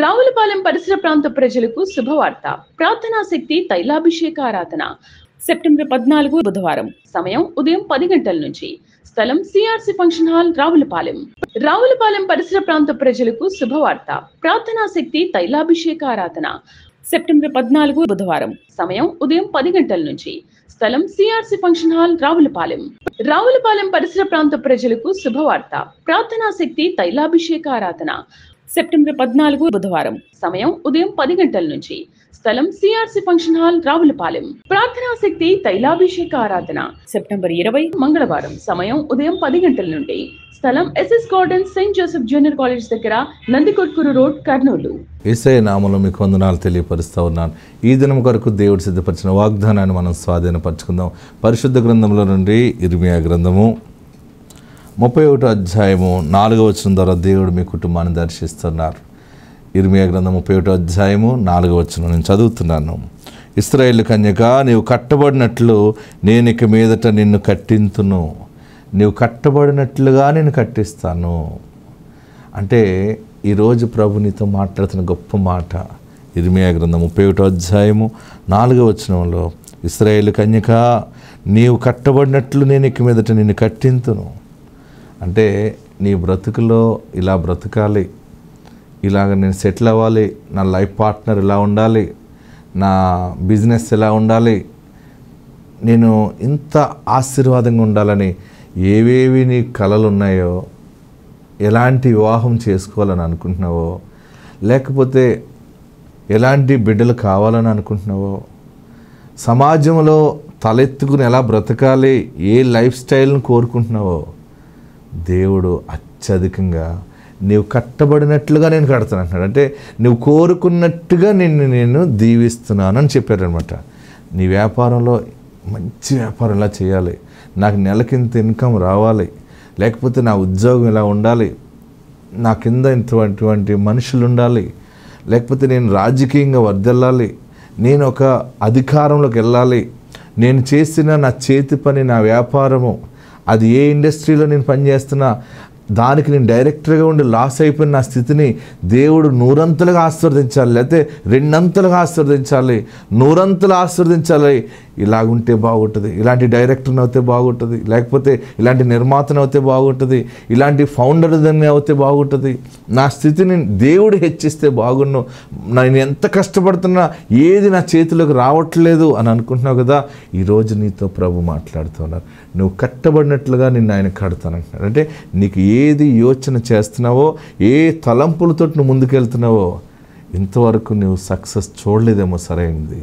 రావులపాలెం పరిసర ప్రాంత ప్రజలకు శుభవార్త ప్రార్థనా శక్తి తైలాభిషేక ఆరాధన సెప్టెంబర్ పద్నాలుగు బుధవారం సమయం ఉదయం పది గంటల నుంచి స్థలం C R C function hall Ravulapalem Ravulapalem పరిసర ప్రాంత ప్రజలకు శుభవార్త ప్రార్థనా శక్తి తైలాభిషేక ఆరాధన సెప్టెంబర్ పద్నాలుగు బుధవారం సమయం ఉదయం పది గంటల నుంచి స్థలం C R C function hall Ravulapalem Ravulapalem పరిసర ప్రాంత ప్రజలకు శుభవార్త ప్రార్థనా శక్తి తైలాభిషేక ఆరాధన సెప్టెంబర్ పద్నాలుగు బుధవారం సమయం ఉదయం పది గంటల నుంచి స్థలం సిఆర్సి ఫంక్షన్ హాల్ రావులపాలెం ప్రార్థనా శక్తి తైలాభిషేక ఆరాధన సెప్టెంబర్ ఇరవై మంగళవారం సమయం ఉదయం పది గంటల నుండి స్థలం S S garden saint Joseph junior college దగ్గర నందికొట్కూరు రోడ్ కర్నూలు ఏసఐ నామంలో మీకు వందనాలు తెలియపరుస్తూ ఉన్నాను ఈ దినం కొరకు దేవుడు సిద్ధపరిచిన వాగ్దానాన్ని మనం స్వాధీనపరచుకుందాం పరిశుద్ధ గ్రంథంలో నుండి ఇర్మియా గ్రంథము ముప్పై ఒకటో అధ్యాయము నాలుగవ వచనం ద్వారా దేవుడు మీ కుటుంబాన్ని దర్శిస్తున్నారు ఇర్మియా గ్రంథం ముప్పై ఒకటో అధ్యాయము నాలుగవ వచనం నేను చదువుతున్నాను ఇస్రాయేల్ కన్యక నీవు కట్టబడినట్లు నేను ఇక మీదట నిన్ను కట్టింతును నీవు కట్టబడినట్లుగా నేను కట్టిస్తాను అంటే ఈరోజు ప్రభు నీతో మాట్లాడుతున్న గొప్ప మాట ఇర్మియా గ్రంథం ముప్పై ఒకటో అధ్యాయము నాలుగవ వచనంలో ఇస్రాయేల్ కన్యక నీవు కట్టబడినట్లు నేను ఇక మీదట నిన్ను కట్టింతును అంటే నీ బ్రతుకులో ఇలా బ్రతకాలి ఇలాగ నేను సెటిల్ అవ్వాలి నా లైఫ్ పార్ట్నర్ ఇలా ఉండాలి నా బిజినెస్ ఎలా ఉండాలి నేను ఇంత ఆశీర్వాదంగా ఉండాలని ఏవేవి నీ కలలు ఉన్నాయో ఎలాంటి వివాహం చేసుకోవాలని అనుకుంటున్నావో లేకపోతే ఎలాంటి బిడ్డలు కావాలని అనుకుంటున్నావో సమాజంలో తలెత్తుకుని ఎలా బ్రతకాలి ఏ లైఫ్ స్టైల్ని కోరుకుంటున్నావో దేవుడు అత్యధికంగా నీవు కట్టబడినట్లుగా నేను కడతాను అంటున్నాడు అంటే నువ్వు కోరుకున్నట్టుగా నిన్ను నేను దీవిస్తున్నాను అని చెప్పారనమాట నీ వ్యాపారంలో మంచి వ్యాపారం ఇలా చేయాలి నాకు నెలకింత ఇన్కమ్ రావాలి లేకపోతే నా ఉద్యోగం ఇలా ఉండాలి నా కింద ఇంటువంటి మనుషులు ఉండాలి లేకపోతే నేను రాజకీయంగా వర్దెళ్ళాలి నేను ఒక అధికారంలోకి వెళ్ళాలి నేను చేసిన నా చేతి పని నా వ్యాపారము అది ఏ ఇండస్ట్రీలో నేను పనిచేస్తున్నా దానికి నేను డైరెక్టర్గా ఉండి లాస్ అయిపోయిన నా స్థితిని దేవుడు నూరంతలుగా ఆశీర్వదించాలి లేకపోతే రెండంతలుగా ఆశీర్వదించాలి నూరంతలు ఆశీర్వదించాలి ఇలాగుంటే బాగుంటుంది ఇలాంటి డైరెక్టర్ని అవుతే బాగుంటుంది లేకపోతే ఇలాంటి నిర్మాతను అవుతే బాగుంటుంది ఇలాంటి ఫౌండర్ దాన్ని అవుతే బాగుంటుంది నా స్థితిని దేవుడు హెచ్చిస్తే బాగున్ను నేను ఎంత కష్టపడుతున్నా ఏది నా చేతిలోకి రావట్లేదు అని అనుకుంటున్నావు కదా ఈరోజు నీతో ప్రభు మాట్లాడుతున్నారు నువ్వు కట్టబడినట్లుగా నిన్ను ఆయన కడతానంటున్నాడు అంటే నీకు ఏది యోచన చేస్తున్నావో ఏ తలంపులతో నువ్వు ముందుకెళ్తున్నావో ఇంతవరకు నువ్వు సక్సెస్ చూడలేదేమో సరైనది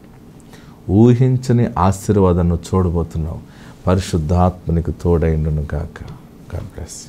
ఊహించని ఆశీర్వాదాన్ని చూడబోతున్నావు పరిశుద్ధాత్మనికి తోడైండును గాక గాడ్ బ్లెస్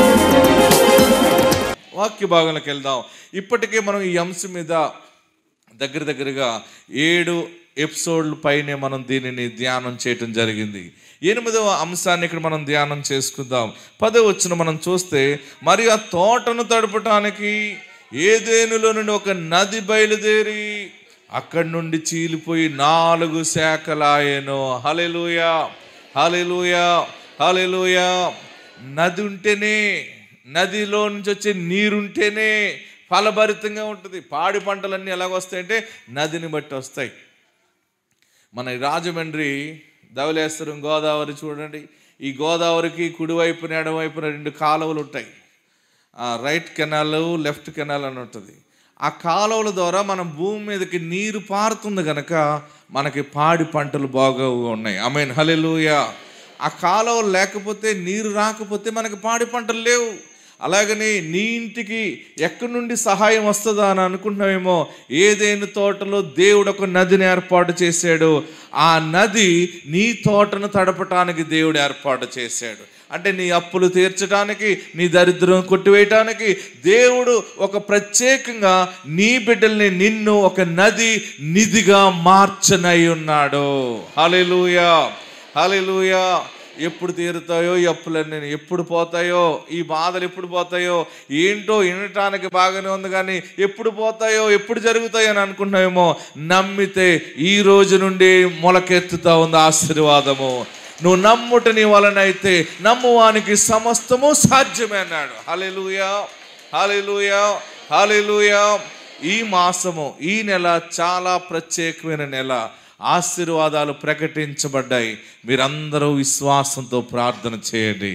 వాక్య భాగంలోకి వెళ్దాం ఇప్పటికే మనం ఈ అంశం మీద దగ్గర దగ్గరగా ఏడు ఎపిసోడ్ల పైనే మనం దీనిని ధ్యానం చేయటం జరిగింది ఎనిమిదవ అంశాన్ని ఇక్కడ మనం ధ్యానం చేసుకుందాం పదవ వచ్చిన మనం చూస్తే మరి ఆ తోటను తడపటానికి ఏదేనులో నుండి ఒక నది బయలుదేరి అక్కడి నుండి చీలిపోయి నాలుగు శాఖలాయను హలెలుయా హలెలుయా హలెలుయా నది ఉంటేనే నదిలో నుంచి వచ్చే నీరుంటేనే ఫలభరితంగా ఉంటుంది పాడి పంటలన్నీ ఎలాగొస్తాయంటే నదిని బట్టి వస్తాయి మన రాజమండ్రి ధవలేశ్వరం గోదావరి చూడండి ఈ గోదావరికి కుడివైపున ఎడమవైపున రెండు కాలువలు ఉంటాయి ఆ రైట్ కెనాల్ లెఫ్ట్ కెనాల్ అని ఉంటుంది ఆ కాలువల ద్వారా మన భూమి మీదకి నీరు పారుతుంది కనుక మనకి పాడి పంటలు బాగా ఉన్నాయి ఐ మీన్ హలెలుయా ఆ కాలువలు లేకపోతే నీరు రాకపోతే మనకి పాడి పంటలు లేవు అలాగని నీ ఇంటికి ఎక్కడి నుండి సహాయం వస్తుందా అని అనుకుంటున్నామేమో ఏదైనా తోటలో దేవుడు ఒక నదిని ఏర్పాటు చేశాడు ఆ నది నీ తోటను తడపటానికి దేవుడు ఏర్పాటు చేశాడు అంటే నీ అప్పులు తీర్చడానికి నీ దరిద్రం కొట్టివేయటానికి దేవుడు ఒక ప్రత్యేకంగా నీ బిడ్డల్ని నిన్ను ఒక నది నిధిగా మార్చనై ఉన్నాడు హలెలూయా హలెలూయా ఎప్పుడు తీరుతాయో ఈ అప్పులన్నీ ఎప్పుడు పోతాయో ఈ బాధలు ఎప్పుడు పోతాయో ఏంటో వినటానికి బాగానే ఉంది కానీ ఎప్పుడు పోతాయో ఎప్పుడు జరుగుతాయో అని అనుకుంటున్నామేమో నమ్మితే ఈ రోజు నుండి మొలకెత్తుతా ఉంది ఆశీర్వాదము నువ్వు నమ్ముట నీ వలనైతే నమ్మువానికి సమస్తము సాధ్యమే అన్నాడు హలెలుయా హలెలుయా హలెలుయా ఈ మాసము ఈ నెల చాలా ప్రత్యేకమైన నెల ఆశీర్వాదాలు ప్రకటించబడ్డాయి మీరందరూ విశ్వాసంతో ప్రార్థన చేయండి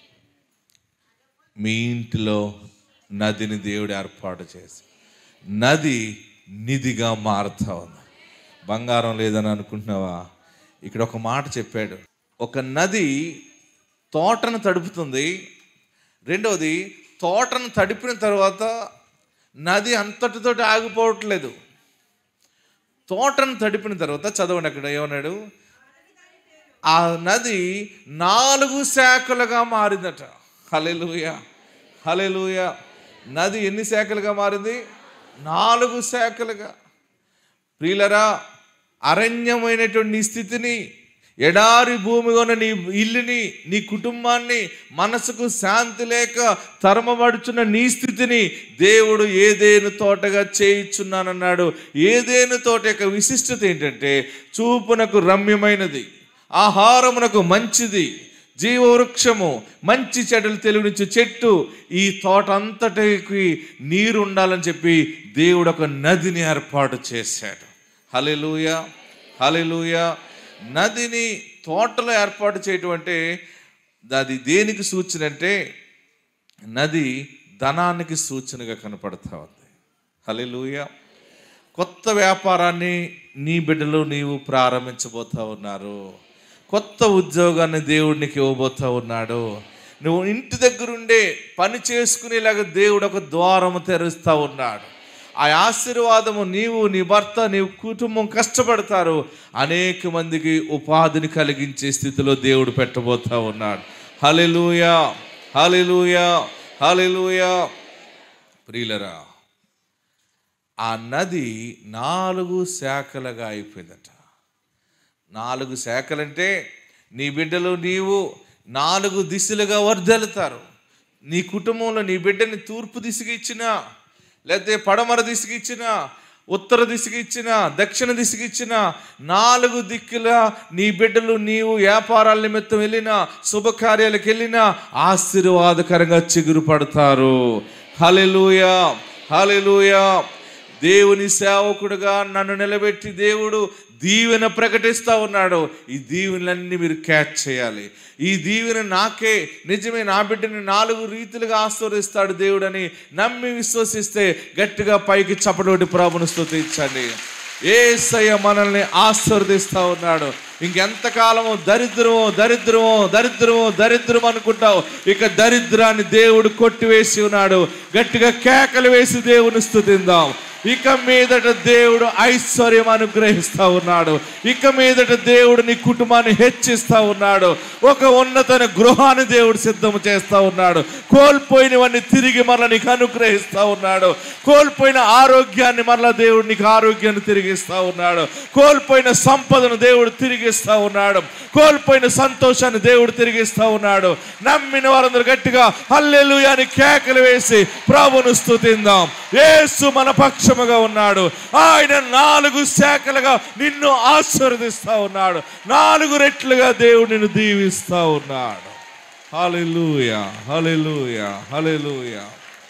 మీ ఇంటిలో నదిని దేవుడు ఏర్పాటు చేసి నది నిధిగా మారుతా ఉంది బంగారం లేదని అనుకుంటున్నావా ఇక్కడ ఒక మాట చెప్పాడు ఒక నది తోటను తడుపుతుంది రెండవది తోటను తడిపిన తర్వాత నది అంతటితోటి ఆగిపోవట్లేదు తోటను తడిపిన తర్వాత చదవండి అక్కడ ఏమన్నాడు ఆ నది నాలుగు శాఖలుగా మారిందట హలెలుయ హలెలుయ నది ఎన్ని శాఖలుగా మారింది నాలుగు శాఖలుగా ప్రియులరా అరణ్యమైనటువంటి నీ స్థితిని ఎడారి భూమిగా ఉన్న నీ ఇల్లుని నీ కుటుంబాన్ని మనసుకు శాంతి లేక తరమబడుచున్న నీ స్థితిని దేవుడు ఏదేను తోటగా చేయిచున్నానన్నాడు ఏదేను తోట యొక్క విశిష్టత ఏంటంటే చూపునకు రమ్యమైనది ఆహారమునకు మంచిది జీవవృక్షము మంచి చెడులు తెలివినిచ్చు చెట్టు ఈ తోట అంతటికి నీరు ఉండాలని చెప్పి దేవుడు ఒక నదిని ఏర్పాటు చేశాడు హలెలూయ హలెలూయ నదిని తోటలో ఏర్పాటు చేయటం అంటే అది దేనికి సూచన అంటే నది ధనానికి సూచనగా కనపడతా ఉంది హలెలూయ కొత్త వ్యాపారాన్ని నీ బిడ్డలు నీవు ప్రారంభించబోతా ఉన్నారు కొత్త ఉద్యోగాన్ని దేవుడు నీకు ఇవ్వబోతా ఉన్నాడు నువ్వు ఇంటి దగ్గరుండే పని చేసుకునేలాగా దేవుడు ఒక ద్వారము తెరుస్తా ఉన్నాడు ఆ ఆశీర్వాదము నీవు నీ భర్త నీ కుటుంబం కష్టపడతారు అనేక మందికి ఉపాధిని కలిగించే స్థితిలో దేవుడు పెట్టబోతా ఉన్నాడు హలెలూయా హలెలూయా హలెలూయా ప్రియులరా ఆ నది నాలుగు శాఖలుగా అయిపోయిందట నాలుగు శాఖలంటే నీ బిడ్డలు నీవు నాలుగు దిశలుగా వర్ధలుతారు నీ కుటుంబంలో నీ బిడ్డని తూర్పు దిశకి ఇచ్చినా లేకపోతే పడమర దిశకి ఇచ్చినా ఉత్తర దిశకి ఇచ్చిన దక్షిణ దిశకి ఇచ్చిన నాలుగు దిక్కుల నీ బిడ్డలు నీవు వ్యాపారాల నిమిత్తం వెళ్ళినా శుభకార్యాలకు వెళ్ళినా ఆశీర్వాదకరంగా చిగురు పడతారు హలెలూయా హలెలూయా దేవుని సేవకుడుగా నన్ను నిలబెట్టి దేవుడు దీవెన ప్రకటిస్తూ ఉన్నాడు ఈ దీవెనలన్నీ మీరు క్యాచ్ చేయాలి ఈ దీవెన నాకే నిజమే నా బిడ్డని నాలుగు రీతిలుగా ఆశీర్వదిస్తాడు దేవుడని నమ్మి విశ్వసిస్తే గట్టిగా పైకి చప్పటి ప్రభుని స్తుతించండి ఏసయ్య మనల్ని ఆశీర్వదిస్తా ఉన్నాడు ఇంకెంతకాలము దరిద్రమో దరిద్రమో దరిద్రమో దరిద్రం అనుకుంటావు ఇక దరిద్రాన్ని దేవుడు కొట్టివేసి ఉన్నాడు గట్టిగా కేకలు వేసి దేవుని స్తుతిందాం ఇక మీదట దేవుడు ఐశ్వర్యం అనుగ్రహిస్తా ఉన్నాడు ఇక మీదట దేవుడు నీ కుటుంబాన్ని హెచ్చిస్తా ఉన్నాడు ఒక ఉన్నతమైన గృహాన్ని దేవుడు సిద్ధం చేస్తా ఉన్నాడు కోల్పోయినవన్నీ తిరిగి మరలా నీకు అనుగ్రహిస్తా ఉన్నాడు కోల్పోయిన ఆరోగ్యాన్ని మరలా దేవుడు నీకు ఆరోగ్యాన్ని తిరిగిస్తా ఉన్నాడు కోల్పోయిన సంపదను దేవుడు తిరిగిస్తా ఉన్నాడు కోల్పోయిన సంతోషాన్ని దేవుడు తిరిగిస్తా ఉన్నాడు నమ్మిన వారందరూ గట్టిగా హల్లెలు అని కేకలు వేసి ప్రభును స్తుతిందాం యేసు మన పక్షముగా ఉన్నాడు ఆయన నాలుగు శాఖలుగా నిన్ను ఆశీర్వదిస్తా ఉన్నాడు నాలుగు రెట్లుగా దేవుడు నిన్ను దీవిస్తా ఉన్నాడు హల్లెలూయా హల్లెలూయా హల్లెలూయా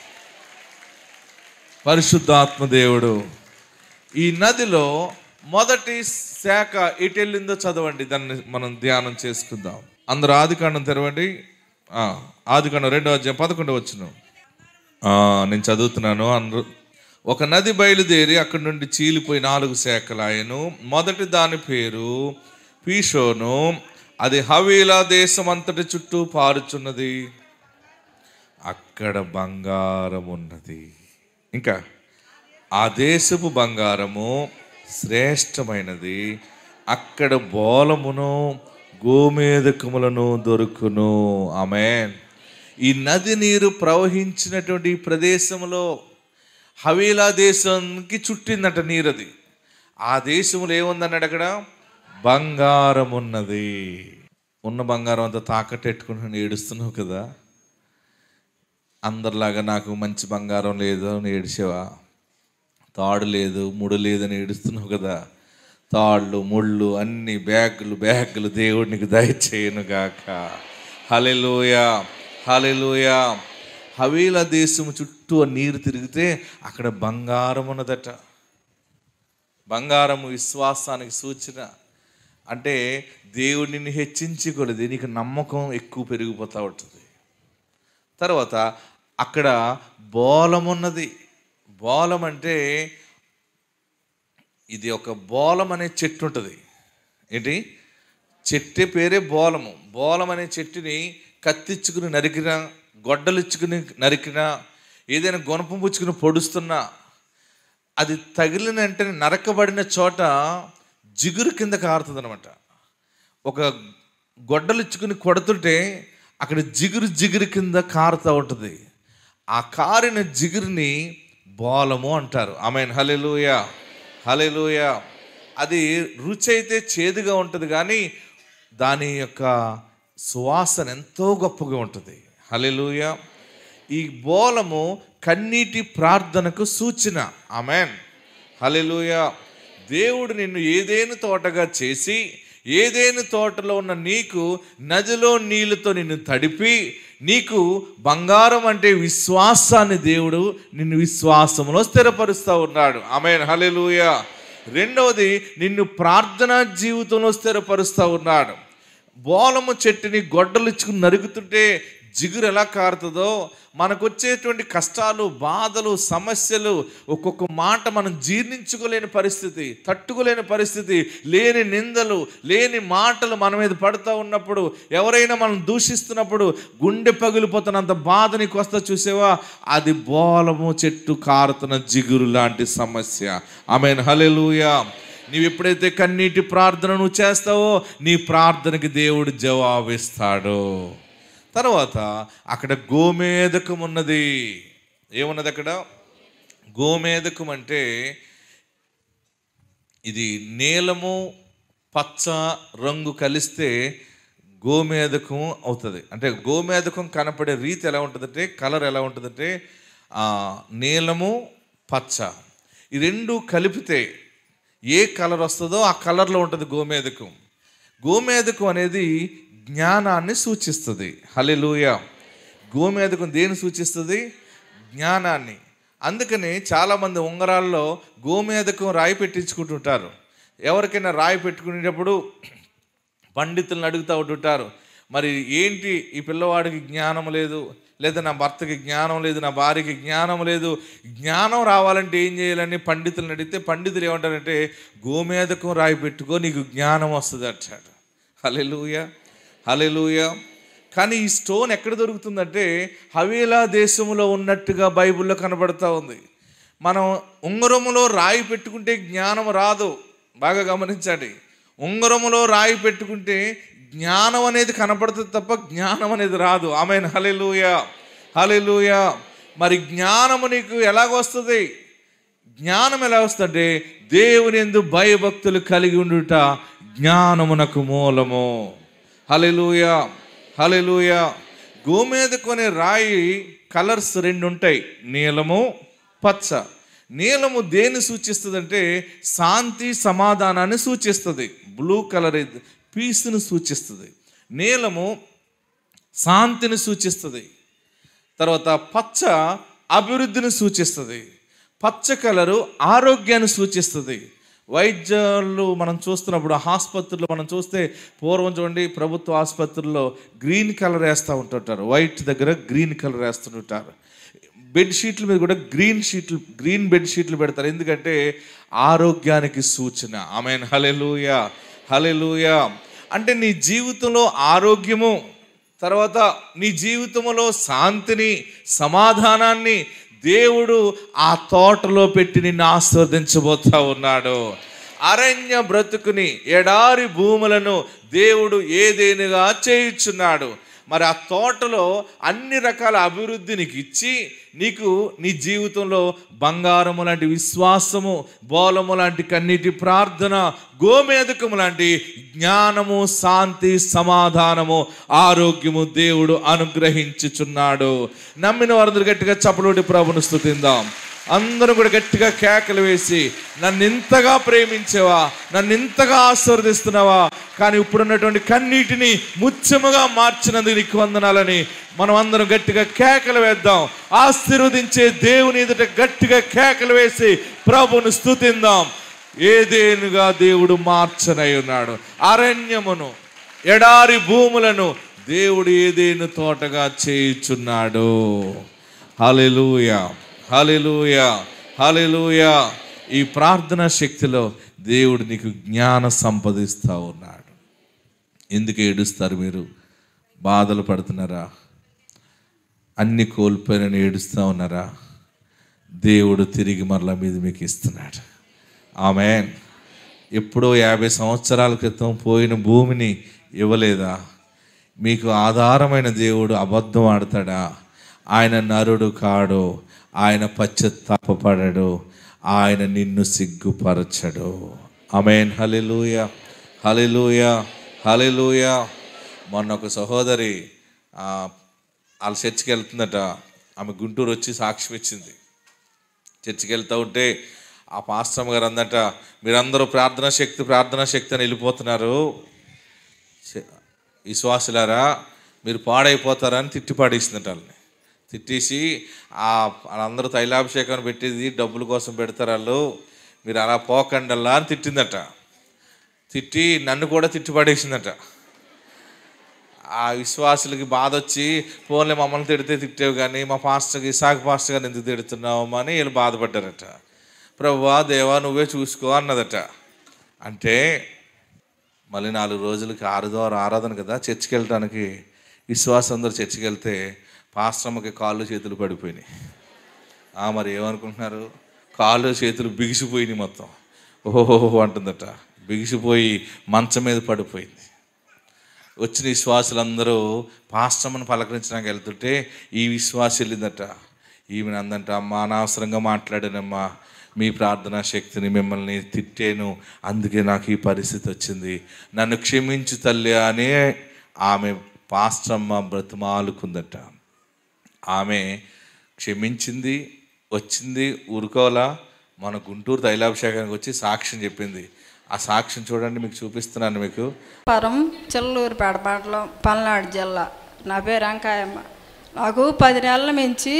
పరిశుద్ధాత్మ దేవుడు ఈ నదిలో మొదటి శాఖ ఎటు వెళ్ళిందో చదవండి దాన్ని మనం ధ్యానం చేసుకుందాం అందరూ ఆదికాండం తెరవండి ఆ, ఆదికాండం రెండో అధ్యాయం పదకొండు వచ్చిన నేను చదువుతున్నాను అందరూ ఒక నది బయలుదేరి అక్కడి నుండి చీలిపోయి నాలుగు శాఖలు ఆయను మొదటి దాని పేరు పీషోను అది హవీలా దేశం అంతటి చుట్టూ పారుచున్నది అక్కడ బంగారం ఉన్నది ఇంకా ఆ దేశపు బంగారము శ్రేష్టమైనది అక్కడ బోలమును గోమేదకములను దొరుకును ఆమె ఈ నది నీరు ప్రవహించినటువంటి ఈ ప్రదేశంలో హవీలా దేశానికి చుట్టిందట నీరది ఆ దేశంలో ఏముందన్నాడు అక్కడ బంగారం ఉన్నది ఉన్న బంగారం అంతా తాకట్టెట్టుకుని ఏడుస్తున్నావు కదా అందరిలాగా నాకు మంచి బంగారం లేదు అని ఏడిచావా తాడు లేదు ముడు లేదని ఏడుస్తున్నావు కదా తాళ్ళు ముళ్ళు అన్ని బ్యాగులు బ్యాగులు దేవుడినికి దయచేయను గాక హలెలూయ హలెలూయ హవేల దేశం చుట్టూ ఆ నీరు తిరిగితే అక్కడ బంగారం ఉన్నదట బంగారము విశ్వాసానికి సూచన అంటే దేవుడు నిన్ను హెచ్చించి కొలది నీకు నమ్మకం ఎక్కువ పెరిగిపోతూ ఉంటుంది తర్వాత అక్కడ బోలం ఉన్నది బోలం అంటే ఇది ఒక బోలం అనే చెట్టు ఉంటుంది ఏంటి చెట్టు పేరే బోలము బోలం అనే చెట్టుని కత్తిచ్చుకుని నరికినా గొడ్డలిచ్చుకుని నరికినా ఏదైనా గుణపం పుచ్చుకుని పొడుస్తున్నా అది తగిలిన వెంటనే నరకబడిన చోట జిగురు కింద కారుతుంది అనమాట ఒక గొడ్డలిచ్చుకుని కొడుతుంటే అక్కడ జిగురు జిగురు కింద కారుతూ ఉంటుంది ఆ కారిన జిగురుని బోలము అంటారు ఆమె హలెలుయ హలెలుయ అది రుచి అయితే చేదుగా ఉంటుంది కానీ దాని యొక్క సువాసన ఎంతో గొప్పగా ఉంటుంది హలెలుయ ఈ బోలము కన్నీటి ప్రార్థనకు సూచన ఆమెన్ హలెలుయ దేవుడు నిన్ను ఏదేను తోటగా చేసి ఏదేను తోటలో ఉన్న నీకు నదిలో నీళ్ళతో నిన్ను తడిపి నీకు బంగారం అంటే విశ్వాసాన్ని దేవుడు నిన్ను విశ్వాసంలో స్థిరపరుస్తూ ఉన్నాడు ఆమె హలెలుయ రెండవది నిన్ను ప్రార్థనా జీవితంలో స్థిరపరుస్తూ ఉన్నాడు బోలము చెట్టుని గొడ్డలు ఇచ్చుకుని నరుగుతుంటే జిగురు ఎలా కారుతుందో మనకు వచ్చేటువంటి కష్టాలు బాధలు సమస్యలు ఒక్కొక్క మాట మనం జీర్ణించుకోలేని పరిస్థితి తట్టుకోలేని పరిస్థితి లేని నిందలు లేని మాటలు మన మీద పడుతూ ఉన్నప్పుడు ఎవరైనా మనం దూషిస్తున్నప్పుడు గుండె పగిలిపోతున్నంత బాధ నీకు వస్తా చూసేవా అది బోలము చెట్టు కారుతున్న జిగురు లాంటి సమస్య ఆమె హలెలుయా నీవు ఎప్పుడైతే కన్నీటి ప్రార్థన నువ్వు చేస్తావో నీ ప్రార్థనకి దేవుడు జవాబిస్తాడు తర్వాత అక్కడ గోమేదకం ఉన్నది ఏమున్నది అక్కడ గోమేదకం అంటే ఇది నీలము పచ్చ రంగు కలిస్తే గోమేదకం అవుతుంది అంటే గోమేదకం కనపడే రీతి ఎలా ఉంటుందంటే కలర్ ఎలా ఉంటుందంటే ఆ, నీలము పచ్చ ఈ రెండు కలిపితే ఏ కలర్ వస్తుందో ఆ కలర్లో ఉంటుంది గోమేదకం గోమేదకం అనేది జ్ఞానాన్ని సూచిస్తుంది హలెలూయ గోమేదకం దేని సూచిస్తుంది జ్ఞానాన్ని అందుకని చాలామంది ఉంగరాల్లో గోమేదకం రాయి పెట్టించుకుంటుంటారు ఎవరికైనా రాయి పెట్టుకునేటప్పుడు పండితులను అడుగుతూ ఉంటుంటారు మరి ఏంటి ఈ పిల్లవాడికి జ్ఞానం లేదు లేదా నా భర్తకి జ్ఞానం లేదు నా భార్యకి జ్ఞానం లేదు జ్ఞానం రావాలంటే ఏం చేయాలని పండితులను అడిగితే పండితులు ఏమంటారంటే గోమేదకం రాయి పెట్టుకో నీకు జ్ఞానం వస్తుంది అంటాడు హలెలూయ హలెలూయ కానీ ఈ స్టోన్ ఎక్కడ దొరుకుతుందంటే హవేలా దేశంలో ఉన్నట్టుగా బైబిల్లో కనబడతా ఉంది మనం ఉంగరములో రాయి పెట్టుకుంటే జ్ఞానం రాదు బాగా గమనించండి ఉంగరములో రాయి పెట్టుకుంటే జ్ఞానం అనేది కనపడుతుంది తప్ప జ్ఞానం అనేది రాదు ఆమె హలెలూయ హలెలూయ మరి జ్ఞానము నీకు ఎలాగొస్తుంది జ్ఞానం ఎలా వస్తుందంటే దేవుని ఎందు భయభక్తులు కలిగి ఉండుట జ్ఞానమునకు మూలము హలెలూయ హలెలూయ గోమేద కొనే రాయి కలర్స్ రెండు ఉంటాయి నీలము పచ్చ నీలము దేన్ని సూచిస్తుంది శాంతి సమాధానాన్ని సూచిస్తుంది బ్లూ కలర్ పీస్ని సూచిస్తుంది నీలము శాంతిని సూచిస్తుంది తర్వాత పచ్చ అభివృద్ధిని సూచిస్తుంది పచ్చ కలరు ఆరోగ్యాన్ని సూచిస్తుంది వైద్యాలు మనం చూస్తున్నప్పుడు ఆసుపత్రుల్లో మనం చూస్తే పూర్వం చూడండి ప్రభుత్వ ఆసుపత్రుల్లో గ్రీన్ కలర్ వేస్తూ ఉంటుంటారు వైట్ దగ్గర గ్రీన్ కలర్ వేస్తుంటారు బెడ్ షీట్ల మీద కూడా గ్రీన్ షీట్లు గ్రీన్ బెడ్ షీట్లు పెడతారు ఎందుకంటే ఆరోగ్యానికి సూచన ఆమె హలెలూయ హలెలూయ అంటే నీ జీవితంలో ఆరోగ్యము తర్వాత నీ జీవితంలో శాంతిని సమాధానాన్ని దేవుడు ఆ తోటలో పెట్టి నిన్ను ఆస్వాదించబోతా ఉన్నాడు అరణ్య బ్రతుకుని ఎడారి భూములను దేవుడు ఏదేనుగా చేయుచున్నాడు మరి ఆ తోటలో అన్ని రకాల అభివృద్ధి నీకు ఇచ్చి నీకు నీ జీవితంలో బంగారము లాంటి విశ్వాసము బోలము లాంటి కన్నీటి ప్రార్థన గోమేదకము లాంటి జ్ఞానము శాంతి సమాధానము ఆరోగ్యము దేవుడు అనుగ్రహించుచున్నాడు నమ్మిన వారందరూ గట్టిగా చప్పలోటి ప్రభును స్థుతిందాం అందరూ కూడా గట్టిగా కేకలు వేసి నన్ను ఇంతగా ప్రేమించావా నన్ను ఇంతగా ఆశీర్వదిస్తున్నావా కానీ ఇప్పుడున్నటువంటి కన్నీటిని ముత్యముగా మార్చినందుకు నీకు వందనాలని మనం అందరం గట్టిగా కేకలు వేద్దాం ఆశీర్వదించే దేవుని ఎదుట గట్టిగా కేకలు వేసి ప్రభువును స్తుతిందాం ఏదేనుగా దేవుడు మార్చనై ఉన్నాడు అరణ్యమును ఎడారి భూములను దేవుడు ఏదేను తోటగా చేయుచున్నాడు హలెలూయ హలెలూయ హలెలూయ ఈ ప్రార్థనా శక్తిలో దేవుడు నీకు జ్ఞాన సంపదిస్తూ ఉన్నాడు ఎందుకు ఏడుస్తారు మీరు బాధలు పడుతున్నారా అన్ని కోల్పోయినని ఏడుస్తూ ఉన్నారా దేవుడు తిరిగి మరలా మీద మీకు ఇస్తున్నాడు ఆమె ఎప్పుడో యాభై సంవత్సరాల క్రితం పోయిన భూమిని ఇవ్వలేదా మీకు ఆధారమైన దేవుడు అబద్ధం ఆడతాడా ఆయన నరుడు కాడు ఆయన పశ్చత్తాపడడు ఆయన నిన్ను సిగ్గుపరచడు ఆమెన్ హలెలూయ హలెలూయ హలెలూయ మొన్న ఒక సహోదరి ఆ, వాళ్ళ చర్చికి వెళ్తుందట ఆమె గుంటూరు వచ్చి సాక్ష్యం ఇచ్చింది చర్చికి వెళ్తూ ఉంటే ఆ పాస్టమ్ గారు అందట మీరందరూ ప్రార్థనా శక్తి ప్రార్థనా శక్తి అని వెళ్ళిపోతున్నారు చె- విశ్వాసులారా మీరు పాడైపోతారని తిట్టి పాడేసిందట వాళ్ళని తిట్టేసి ఆ వాళ్ళందరూ తైలాభిషేకం పెట్టేది డబ్బుల కోసం పెడతారు వాళ్ళు మీరు అలా పోకండల్లా అని తిట్టిందట తిట్టి నన్ను కూడా తిట్టి పడేసిందట ఆ విశ్వాసులకి బాధ వచ్చి ఫోన్లే మమ్మల్ని తిడితే తిట్టావు కానీ మా పాస్టర్కి ఇసాక్ పాస్టర్ గారిని ఎందుకు తిడుతున్నావు అని వీళ్ళు బాధపడ్డారట ప్రభువా దేవా నువ్వే చూసుకో అన్నదట అంటే మళ్ళీ నాలుగు రోజులకి ఆరుదోర ఆరాధన కదా చర్చికి వెళ్ళటానికి విశ్వాసం అందరూ చర్చికి వెళ్తే పాస్టమ్మకి కాళ్ళు చేతులు పడిపోయినాయి ఆ, మరి ఏమనుకుంటున్నారు కాళ్ళు చేతులు బిగిసిపోయినాయి మొత్తం ఓహో అంటుందట బిగిసిపోయి మంచం మీద పడిపోయింది వచ్చిన విశ్వాసులందరూ పాస్టమ్మను పలకరించడానికి వెళ్తుంటే ఈ విశ్వాసం వెళ్ళిందట ఈమెను అందంట అమ్మా అనవసరంగా మాట్లాడానమ్మా మీ ప్రార్థనా శక్తిని మిమ్మల్ని తిట్టాను అందుకే నాకు ఈ పరిస్థితి వచ్చింది నన్ను క్షమించు తల్లి అని ఆమె పాస్టమ్మ బ్రతిమాలుకుందట ఆమె క్షమించింది వచ్చింది ఊరుకోవాలా మన గుంటూరు తైలాభిషేకానికి వచ్చి సాక్ష్యం చెప్పింది ఆ సాక్ష్యం చూడండి మీకు చూపిస్తున్నాను మీకు పరం చెల్లూరు పెడపాటలో పల్నాడు జిల్లా నా పేరు అంకాయమ్మ నాకు పది నెలల మించి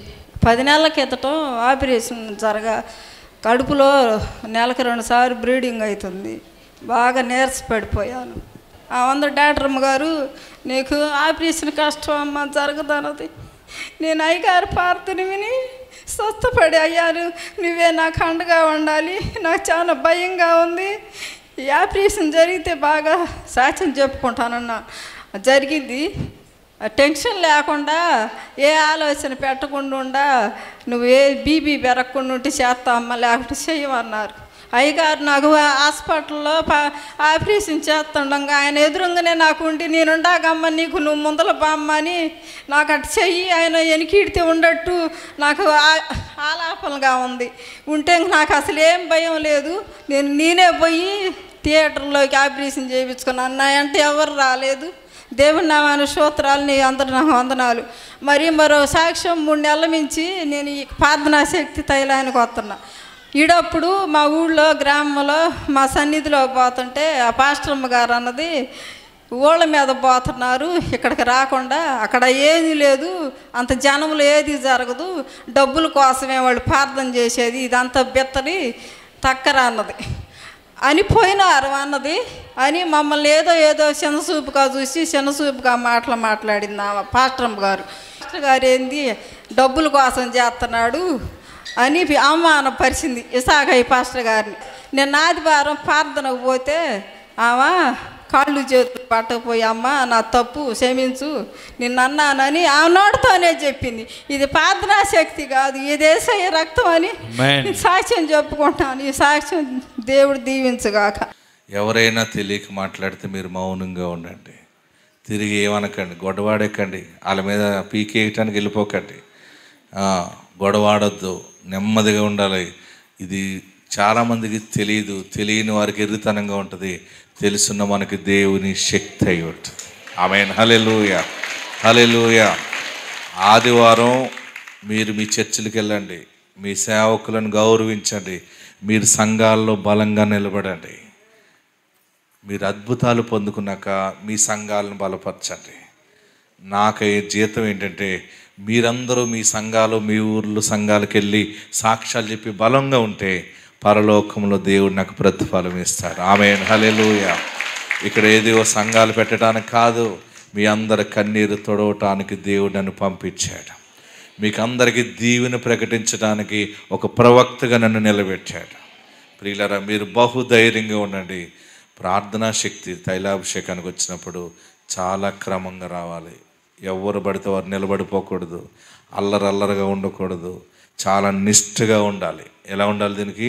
పది నెలల క్రితటం ఆపరేషన్ జరగ కడుపులో నెలకు రెండుసార్లు బ్రీడింగ్ అవుతుంది బాగా నీరస పడిపోయాను ఆ వంద డాక్టర్ అమ్మ గారు నీకు ఆపరేషన్ కష్టం అమ్మ జరగదన్నది నేను అయ్యగారు ప్రార్థన విని స్వస్థపడి అయ్యాను నువ్వే నాకు అండగా ఉండాలి నాకు చాలా భయంగా ఉంది ఈ ఆపరేషన్ జరిగితే బాగా సాక్ష్యం చెప్పుకుంటానన్న జరిగింది ఆ టెన్షన్ లేకుండా ఏ ఆలోచన పెట్టకుండా ఉండా నువ్వు ఏ బీబీ పెరగకుండా ఉంటే చేస్తావమ్మా లేకపోతే చెయ్యమన్నారు అయ్యగారు నాకు హాస్పిటల్లో ప- ఆపరేషన్ చేస్తుండగా ఆయన ఎదురుగానే నాకు ఉండి నేనుండాగమ్మ నీకు నువ్వు ముందల బామ్మని నాకు అటు చెయ్యి ఆయన వెనికిడితే ఉండట్టు నాకు ఆ- ఆలాపనగా ఉంది ఉంటే ఇంక నాకు అసలు ఏం భయం లేదు నేను నేనే పోయి థియేటర్లోకి ఆపరేషన్ చేయించుకున్నాను నా అంటే ఎవరు రాలేదు దేవుని నామాను స్తోత్రాలు నీ అందరు నాకు వందనాలు మరి మరో సాక్ష్యం మూడు నెలల మించి నేను ఈ ప్రార్థనా శక్తి తైలానికి వస్తున్నా ఈడప్పుడు మా ఊళ్ళో గ్రామంలో మా సన్నిధిలో పోతుంటే ఆ పాస్టర్మ్మ గారు అన్నది ఊళ్ళ మీద పోతున్నారు ఇక్కడికి రాకుండా అక్కడ ఏది లేదు అంత జనములు ఏది జరగదు డబ్బుల కోసమే వాళ్ళు ప్రార్థన చేసేది ఇదంతా బెత్తని తక్కర అన్నది అని పోయినారు అన్నది అని మమ్మల్ని ఏదో ఏదో చిన్నసూపుగా చూసి చిన్నసూపుగా మాటలు మాట్లాడింది ఆమె పాస్టరమ్మ గారు పాస్టర్ గారు ఏంది డబ్బుల కోసం చేస్తున్నాడు అని అవమానపరిచింది ఇసాగయ్య పాస్టర్ గారిని నేను ఆదివారం ప్రార్థనకు పోతే ఆమె కాళ్ళు చేతులు పట్టకపోయి అమ్మ నా తప్పు క్షమించు నిన్ను అన్నానని ఆ నోటితోనే చెప్పింది ఇది ప్రార్థనా శక్తి కాదు ఇది ఏసయ్య రక్తం అని Amen. సాక్ష్యం చెప్పుకుంటాను ఈ సాక్ష్యం దేవుడు దీవించుగాక ఎవరైనా తెలియక మాట్లాడితే మీరు మౌనంగా ఉండండి తిరిగి ఏమనకండి గొడవాడెక్కండి వాళ్ళ మీద పీకేయటానికి వెళ్ళిపోకండి ఆ, గొడవాడొద్దు నెమ్మదిగా ఉండాలి ఇది చాలామందికి తెలియదు తెలియని వారికి ఎర్రితనంగా ఉంటుంది తెలుసున్న మనకి దేవుని శక్తి అయి ఉంటుంది ఆమె హలెలూయ హలెలూయ ఆదివారం మీరు మీ చర్చిలకు వెళ్ళండి మీ సేవకులను గౌరవించండి మీరు సంఘాల్లో బలంగా నిలబడండి మీరు అద్భుతాలు పొందుకున్నాక మీ సంఘాలను బలపరచండి నాకయ్యే జీతం ఏంటంటే మీరందరూ మీ సంఘాలు మీ ఊర్లు సంఘాలకు వెళ్ళి సాక్ష్యాలు చెప్పి బలంగా ఉంటే పరలోకంలో దేవుడు నాకు ప్రతిఫలం ఇస్తాడు ఆమె హలెలూయ ఇక్కడ ఏదో సంఘాలు పెట్టడానికి కాదు మీ అందరి కన్నీరు తొడవటానికి దేవుడు నన్ను పంపించాడు మీకు అందరికీ దీవెన ప్రకటించడానికి ఒక ప్రవక్తగా నన్ను నిలబెట్టాడు ప్రియులరా మీరు బహుధైర్యంగా ఉండండి ప్రార్థనా శక్తి తైలాభిషేకానికి వచ్చినప్పుడు చాలా క్రమంగా రావాలి ఎవరు పడితే వారు నిలబడిపోకూడదు అల్లరల్లరగా ఉండకూడదు చాలా నిష్ఠగా ఉండాలి ఎలా ఉండాలి దీనికి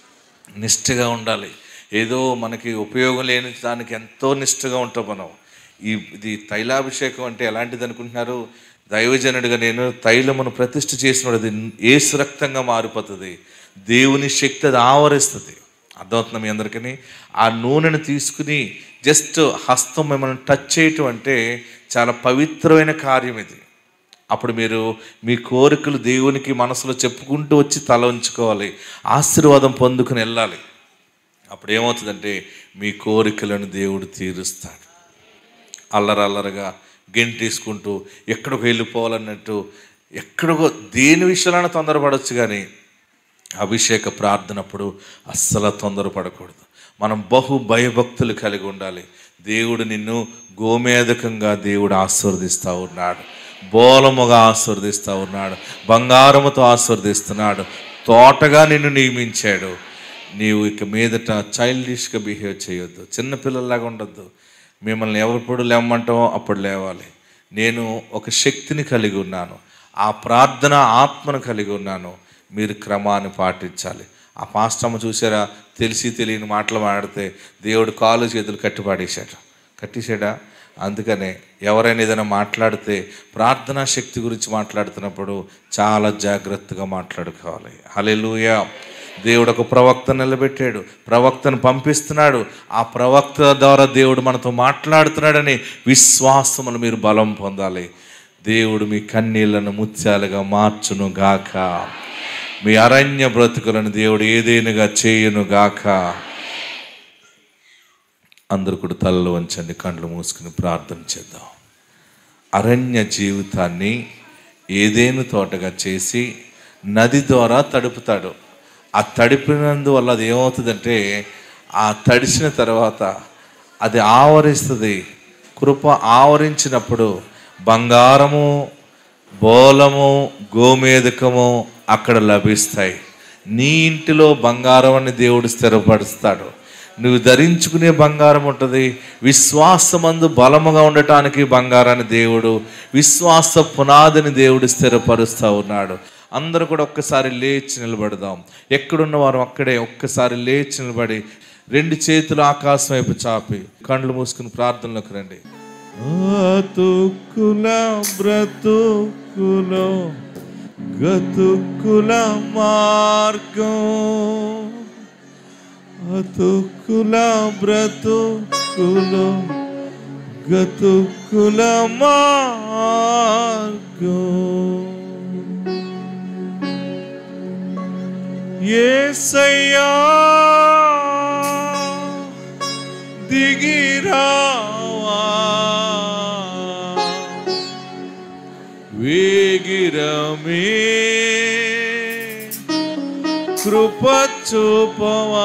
నిష్ఠగా ఉండాలి ఏదో మనకి ఉపయోగం లేని దానికి ఎంతో నిష్ఠగా ఉంటాం మనం ఈ ఇది తైలాభిషేకం అంటే ఎలాంటిది అనుకుంటున్నారు దైవజనుడిగా నేను తైలమును ప్రతిష్ఠ చేసినప్పుడు అది ఏసు రక్తంగా మారిపోతుంది దేవుని శక్తి అది ఆవరిస్తుంది అర్థమవుతుంది మీ అందరికీ ఆ నూనెను తీసుకుని జస్ట్ హస్తం మిమ్మల్ని టచ్ చేయటం అంటే చాలా పవిత్రమైన కార్యం ఇది అప్పుడు మీరు మీ కోరికలు దేవునికి మనసులో చెప్పుకుంటూ వచ్చి తల ఉంచుకోవాలి ఆశీర్వాదం పొందుకుని వెళ్ళాలి అప్పుడు ఏమవుతుందంటే మీ కోరికలను దేవుడు తీరుస్తాడు అల్లరల్లరగా గెంటేసుకుంటూ ఎక్కడికి వెళ్ళిపోవాలన్నట్టు ఎక్కడికో దేని విషయాలైనా తొందరపడవచ్చు కానీ అభిషేక ప్రార్థనప్పుడు అస్సలు తొందరపడకూడదు మనం బహు భయభక్తులు కలిగి ఉండాలి దేవుడు నిన్ను గోమేధకంగా దేవుడు ఆశీర్వదిస్తూ ఉన్నాడు బోలముగా ఆశీర్వదిస్తూ ఉన్నాడు బంగారముతో ఆశీర్వదిస్తున్నాడు తోటగా నిన్ను నియమించాడు నీవు ఇక మీదట చైల్డిష్గా బిహేవ్ చేయొద్దు చిన్నపిల్లల్లాగా ఉండొద్దు మిమ్మల్ని ఎవరిప్పుడు లేవమంటామో అప్పుడు లేవాలి నేను ఒక శక్తిని కలిగి ఉన్నాను ఆ ప్రార్థన ఆత్మను కలిగి ఉన్నాను మీరు క్రమాన్ని పాటించాలి ఆ పాస్టమ్మ చూసారా తెలిసి తెలియని మాటలు మాడితే దేవుడు కాలు చేతులు కట్టిపాడేశాడు కట్టేశాడా అందుకనే ఎవరైనా ఏదైనా మాట్లాడితే ప్రార్థనా శక్తి గురించి మాట్లాడుతున్నప్పుడు చాలా జాగ్రత్తగా మాట్లాడుకోవాలి హలెలూయా దేవుడు ఒక ప్రవక్త నిలబెట్టాడు ప్రవక్తను పంపిస్తున్నాడు ఆ ప్రవక్త ద్వారా దేవుడు మనతో మాట్లాడుతున్నాడని విశ్వాసములు మీరు బలం పొందాలి దేవుడు మీ కన్నీళ్లను ముత్యాలుగా మార్చును గాక మీ అరణ్య బ్రతుకులను దేవుడు ఏదేనుగా చేయును గాక అందరూ కూడా తలలో వంచండి కండ్లు మూసుకుని ప్రార్థన చేద్దాం అరణ్య జీవితాన్ని ఏదేను తోటగా చేసి నది ద్వారా తడుపుతాడు ఆ తడిపినందువల్ల అది ఏమవుతుందంటే ఆ తడిసిన తర్వాత అది ఆవరిస్తుంది కృప ఆవరించినప్పుడు బంగారము బోలము గోమేదకము అక్కడ లభిస్తాయి నీ ఇంటిలో బంగారం అని దేవుడు స్థిరపరుస్తాడు నువ్వు ధరించుకునే బంగారం ఉంటుంది విశ్వాసమందు బలముగా ఉండటానికి బంగారాన్ని దేవుడు విశ్వాస పునాదిని దేవుడు స్థిరపరుస్తూ ఉన్నాడు అందరూ కూడా ఒక్కసారి లేచి నిలబడదాం ఎక్కడున్న వారు అక్కడే ఒక్కసారి లేచి నిలబడి రెండు చేతులు ఆకాశం వైపు చాపి కళ్ళు మూసుకుని ప్రార్థనలోకి రండి అతుకుల బ్రతుకులో గతుకుల మార్గం అతుకుల బ్రతుకులో గతుకుల మార్గం ఏసయ్యా దిగిరావా వేగిరమే కృప చూపవా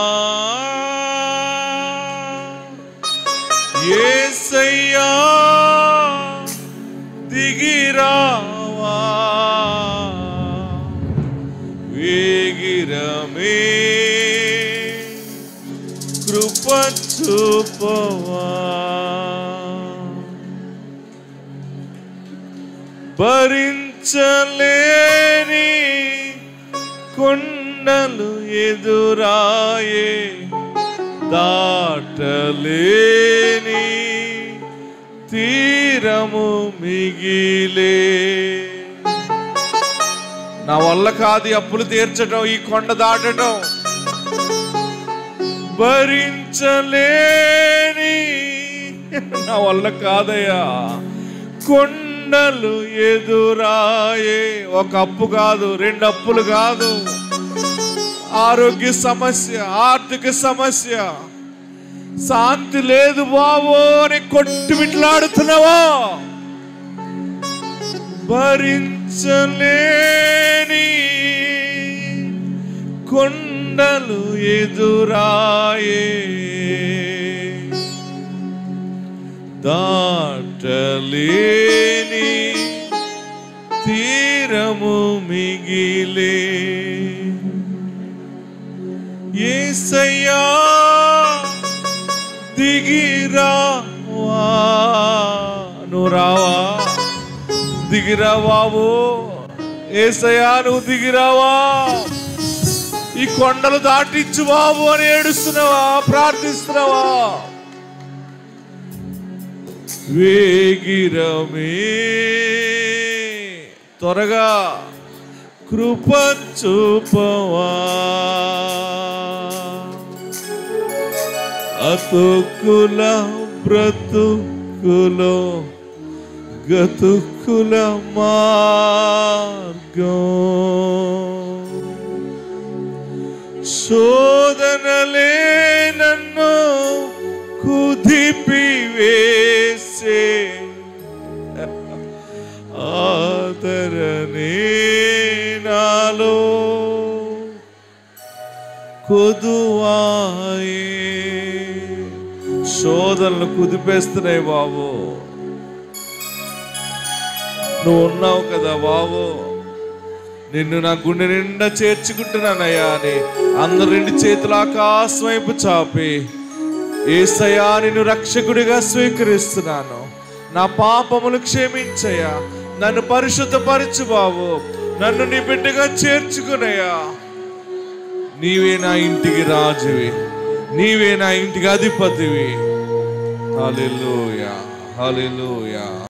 ఏసయ్యా దిగిరావా వేగిరమే కృప చూపవా భరించలేని కొండలు ఎదురాయే దాటలేని తీరము మిగిలే నా వల్ల కాదు ఈ అప్పులు తీర్చడం ఈ కొండ దాటడం భరించలేని నా వల్ల కాదయ్యా కొండ కొండలు ఎదురాయే ఒక అప్పు కాదు రెండు అప్పులు కాదు ఆరోగ్య సమస్య ఆర్థిక సమస్య శాంతి లేదు బాబో అని కొట్టుమిట్లాడుతున్నావా భరించలేని కొండలు ఎదురాయే దాటలేని తీరము మిగిలే ఏసయ్యా దిగిరావా నువ్వు రావా దిగిరా బాబు ఏసయ్యా నువ్వు దిగిరావా ఈ కొండలు దాటించు బాబు అని ఏడుస్తున్నావా ప్రార్థిస్తున్నావా వేగిరమే త్వరగా కృప చూపవా అతుకుల బ్రతుకులో గతుకుల మార్గం శోధనలే నన్ను కుదిపి వేసే ఆదరణే నాలో కొదువాయే శోధనలు కుదిపేస్తున్నాయి బాబు నువ్వు ఉన్నావు కదా బాబు నిన్ను నా గుండె నిండా చేర్చుకుంటున్నానయ్యా అని అందరు రెండు చేతుల ఆకాశం వైపు చాపి ఏసయ్యా నిన్ను రక్షకుడిగా స్వీకరిస్తున్నాను నా పాపములు క్షమించయ్యా నన్ను పరిశుద్ధపరచు బాబు నన్ను నీ బిడ్డగా చేర్చుకునయ్యా నీవే నా ఇంటికి రాజువి నీవే నా ఇంటికి అధిపతివి హల్లెలూయా హల్లెలూయా